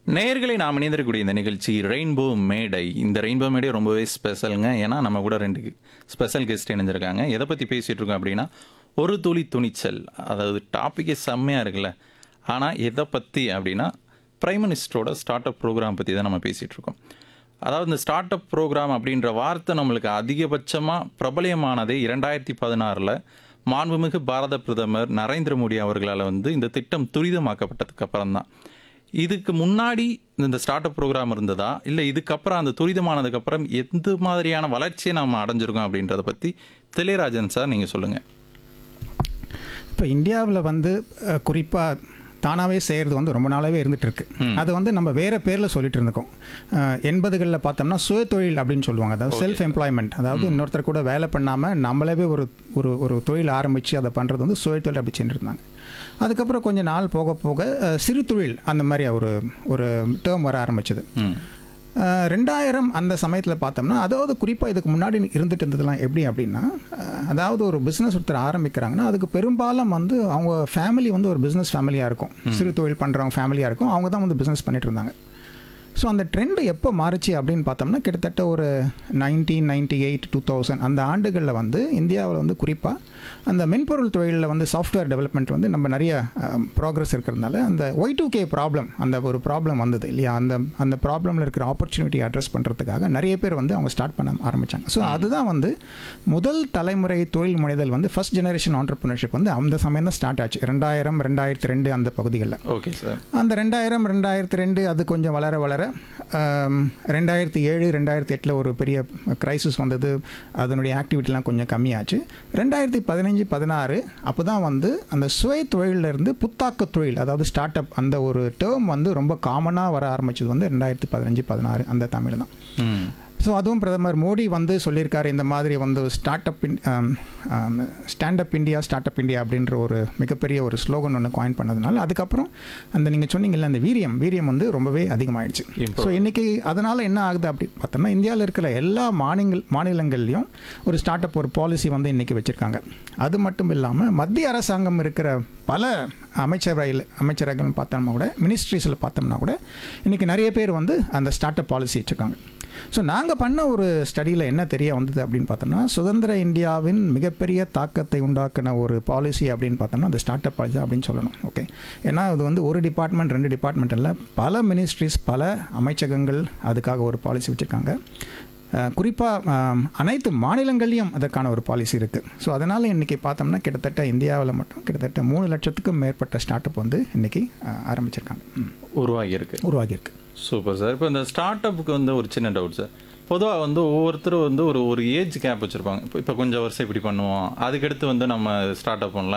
நேயர்களை நாம் இணைந்திருக்கக்கூடிய இந்த நிகழ்ச்சி ரெயின்போ மேடை இந்த ரெயின்போ மேடை ரொம்பவே ஸ்பெஷலுங்க ஏன்னா நம்ம கூட ரெண்டு ஸ்பெஷல் கெஸ்ட் இணைஞ்சிருக்காங்க எதை பற்றி பேசிகிட்டு இருக்கோம் அப்படின்னா ஒரு துளி துணிச்சல் அதாவது டாப்பிக்கே செம்மையாக இருக்குல்ல ஆனால் எதை பற்றி அப்படின்னா பிரைம் மினிஸ்டரோட ஸ்டார்ட் அப் ப்ரோக்ராம் பற்றி தான் நம்ம பேசிகிட்டு இருக்கோம் அதாவது இந்த ஸ்டார்ட் அப் ப்ரோக்ராம் அப்படின்ற வார்த்தை நம்மளுக்கு அதிகபட்சமாக பிரபலியமானதே இரண்டாயிரத்தி பதினாறில் மாண்புமிகு பாரத பிரதமர் நரேந்திர மோடி அவர்களால் வந்து இந்த திட்டம் துரிதமாக்கப்பட்டதுக்கு அப்புறம் தான் இதுக்கு முன்னாடி இந்த ஸ்டார்ட் அப் ப்ரோக்ராம் இருந்ததா இல்லை இதுக்கப்புறம் அந்த துரிதமானதுக்கப்புறம் எந்த மாதிரியான வளர்ச்சியை நம்ம அடைஞ்சிருக்கோம் அப்படின்றத பற்றி திளையராஜன் சார் நீங்கள் சொல்லுங்கள் இப்போ இந்தியாவில் வந்து குறிப்பாக தானாகவே செய்கிறது வந்து ரொம்ப நாளாகவே இருந்துட்டு இருக்கு அது வந்து நம்ம வேற பேரில் சொல்லிட்டு இருந்திருக்கோம் அஹ், எண்பதுகளில் பார்த்தோம்னா சுயதொழில் அப்படின்னு சொல்லுவாங்க அதாவது செல்ஃப் எம்ப்ளாய்மெண்ட் அதாவது இன்னொருத்தர் கூட வேலை பண்ணாமல் நம்மளவே ஒரு ஒரு ஒரு தொழில் ஆரம்பித்து அதை பண்ணுறது வந்து சுயதொழில் அப்படி செஞ்சுட்டு இருந்தாங்க அதுக்கப்புறம் கொஞ்சம் நாள் போக போக அஹ், சிறு தொழில் அந்த மாதிரி ஒரு ஒரு டேர்ம் வர ஆரம்பிச்சது ம் அஹ் ரெண்டாயிரம் அந்த சமயத்தில் பார்த்தோம்னா அதாவது குறிப்பாக இதுக்கு முன்னாடி இருந்துட்டு இருந்ததுலாம் எப்படி அப்படின்னா அஹ் அதாவது ஒரு பிஸ்னஸ் ஒருத்தர் ஆரம்பிக்கிறாங்கன்னா அதுக்கு பெரும்பாலும் வந்து அவங்க ஃபேமிலி வந்து ஒரு பிஸ்னஸ் ஃபேமிலியாக இருக்கும் சிறு தொழில் பண்ணுறவங்க ஃபேமிலியாக இருக்கும் அவங்க தான் வந்து பிஸ்னஸ் பண்ணிட்டு இருந்தாங்க ஸோ அந்த ட்ரெண்டு எப்போ மாறுச்சு அப்படின்னு பார்த்தோம்னா கிட்டத்தட்ட ஒரு nineteen ninety eight two thousand அந்த ஆண்டுகளில் வந்து இந்தியாவில் வந்து குறிப்பாக அந்த மென்பொருள் தொழிலில் வந்து சாஃப்ட்வேர் டெவலப்மெண்ட் வந்து நம்ம நிறைய ப்ராக்ரஸ் இருக்கிறதுனால அந்த ஒய் டூ கே ப்ராப்ளம் அந்த ஒரு ப்ராப்ளம் வந்தது இல்லையா அந்த அந்த ப்ராப்ளமில் இருக்கிற ஆப்பர்ச்சுனிட்டி அட்ரஸ் பண்ணுறதுக்காக நிறைய பேர் வந்து அவங்க ஸ்டார்ட் பண்ண ஆரம்பித்தாங்க ஸோ அதுதான் வந்து முதல் தலைமுறை தொழில் முனைதல் வந்து ஃபர்ஸ்ட் ஜெனரேஷன் ஆண்டர்பிரினர்ஷிப் வந்து அந்த சமயம் தான் ஸ்டார்ட் ஆச்சு ரெண்டாயிரம் ரெண்டாயிரத்தி ரெண்டு அந்த பகுதிகளில் ஓகே சார் அந்த ரெண்டாயிரம் ரெண்டாயிரத்தி ரெண்டு அது கொஞ்சம் வளர வளர ஆம், ரெண்டாயிரத்தி ஏழு ரெண்டாயிரத்தி எட்டில் ஒரு பெரிய கிரைசிஸ் வந்தது அதனுடைய ஆக்டிவிட்டிலாம் கொஞ்சம் கம்மியாச்சு ரெண்டாயிரத்தி பதினஞ்சு பதினாறு அப்போ தான் வந்து அந்த சுய தொழிலிருந்து புத்தாக்க தொழில் அதாவது ஸ்டார்ட் அப் அந்த ஒரு டேர்ம் வந்து ரொம்ப காமனாக வர ஆரம்பிச்சது வந்து ரெண்டாயிரத்தி பதினஞ்சு பதினாறு அந்த தமிழ் தான் ம் ஸோ அதுவும் பிரதமர் மோடி வந்து சொல்லியிருக்காரு இந்த மாதிரி வந்து start up stand up India start up India அப்படின்ற ஒரு மிகப்பெரிய ஒரு ஸ்லோகன் ஒன்று காயின் பண்ணதுனால அதுக்கப்புறம் அந்த நீங்கள் சொன்னீங்கல்ல அந்த வீரியம் வீரியம் வந்து ரொம்பவே அதிகமாயிடுச்சு Improve. ஸோ இன்னைக்கு அதனால் என்ன ஆகுது அப்படி பார்த்தோம்னா இந்தியாவில் இருக்கிற எல்லா மாநில மாநிலங்கள்லையும் ஒரு ஸ்டார்ட் அப் ஒரு பாலிசி வந்து இன்னைக்கு வச்சுருக்காங்க அது மட்டும் இல்லாமல் மத்திய அரசாங்கம் இருக்கிற பல அமைச்சரவையில் அமைச்சரகங்கள் பார்த்தோம்னா கூட மினிஸ்ட்ரிஸில் பார்த்தோம்னா கூட இன்றைக்கி நிறைய பேர் வந்து அந்த ஸ்டார்ட் அப் பாலிசி வச்சுருக்காங்க ஸோ நாங்கள் பண்ண ஒரு ஸ்டடியில் என்ன தெரிய வந்தது அப்படின்னு பார்த்தோம்னா சுதந்திர இந்தியாவின் மிகப்பெரிய தாக்கத்தை உண்டாக்கின ஒரு பாலிசி அப்படின்னு பார்த்தோம்னா அந்த ஸ்டார்ட் அப் பாலிசி அப்படின்னு சொல்லணும் ஓகே ஏன்னா அது வந்து ஒரு டிபார்ட்மெண்ட் ரெண்டு டிபார்ட்மெண்ட் இல்லை பல மினிஸ்ட்ரிஸ் பல அமைச்சகங்கள் அதுக்காக ஒரு பாலிசி வச்சுருக்காங்க குறிப்பாக அனைத்து மாநிலங்கள்லையும் அதற்கான ஒரு பாலிசி இருக்குது ஸோ அதனால் இன்றைக்கி பார்த்தோம்னா கிட்டத்தட்ட இந்தியாவில் மட்டும் கிட்டத்தட்ட மூணு லட்சத்துக்கும் மேற்பட்ட ஸ்டார்ட் அப் வந்து இன்றைக்கி ஆரம்பிச்சிருக்காங்க ம், உருவாகியிருக்கு உருவாகியிருக்கு சூப்பர் சார் இப்போ இந்த ஸ்டார்ட் அப்புக்கு வந்து ஒரு சின்ன டவுட் சார் பொதுவாக வந்து ஒவ்வொருத்தரும் வந்து ஒரு ஒரு ஏஜ் கேப் வச்சுருப்பாங்க இப்போ இப்போ கொஞ்சம் வருஷம் இப்படி பண்ணுவோம் அதுக்கடுத்து வந்து நம்ம ஸ்டார்ட் அப் பண்ணலாம்